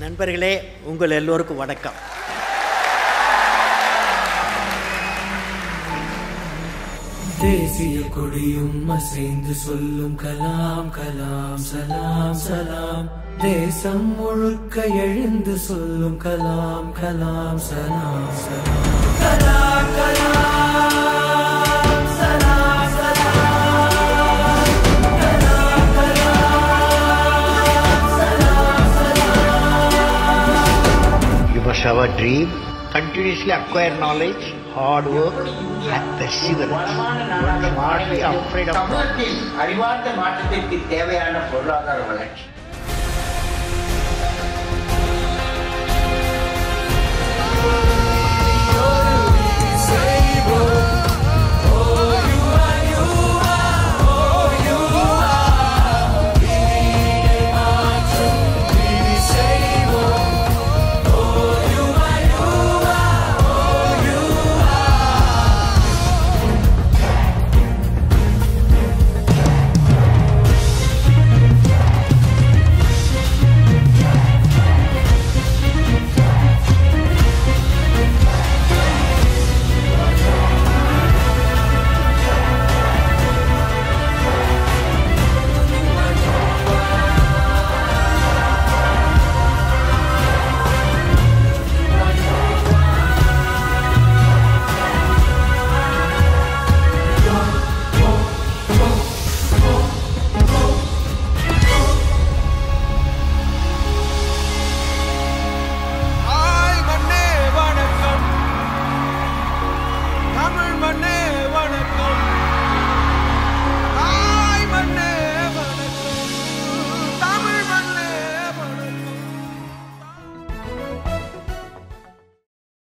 நண்பர்களே உங்கள் எல்லோருக்கும் வணக்கம் தேசிய கொடியும் அசைந்து சொல்லும் கலாம் கலாம் சலாம் சலாம் தேசம் முழுக்க எழுந்து சொல்லும் கலாம் கலாம் சலாம் சலாம் கலாம் கலாம் சலாம் சலாம் கலாம் கலாம் சலாம் சலாம் You must have a dream, continuously acquire knowledge, hard work, and perseverance. You must not be afraid of சமூகத்தில் அறிவார்ந்த மாற்றத்திற்கு தேவையான பொருளாதார வளர்ச்சி